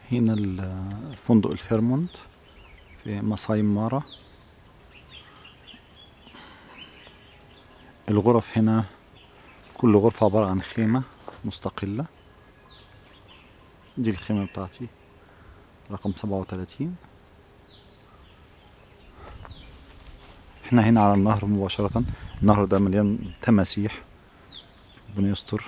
هنا ال- فندق الفيرمونت في مصاي مارا الغرف هنا كل غرفة عبارة عن خيمة مستقلة دي الخيمة بتاعتي رقم سبعة وتلاتين احنا هنا على النهر مباشرة النهر ده مليان تماسيح ربنا يستر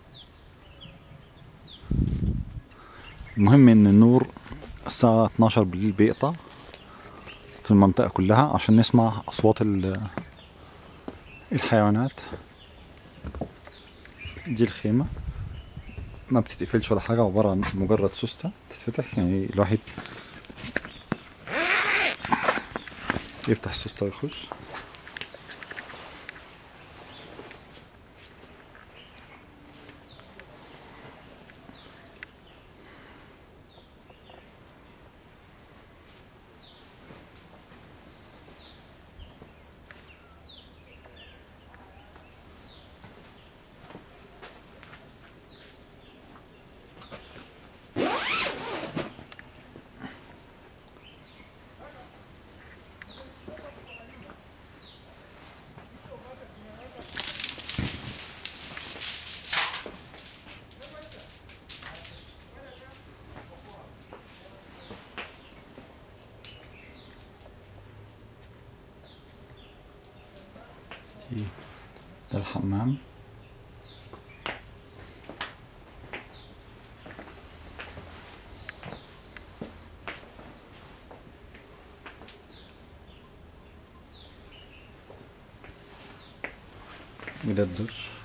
المهم ان النور الساعة 12 بالليل بيقطع في المنطقة كلها عشان نسمع أصوات ال- الحيوانات دي الخيمة ما بتتقفلش ولا حاجة عبارة عن مجرد سوستة تتفتح يعني الواحد يفتح السوستة ويخش دي ده الحمام وده الدش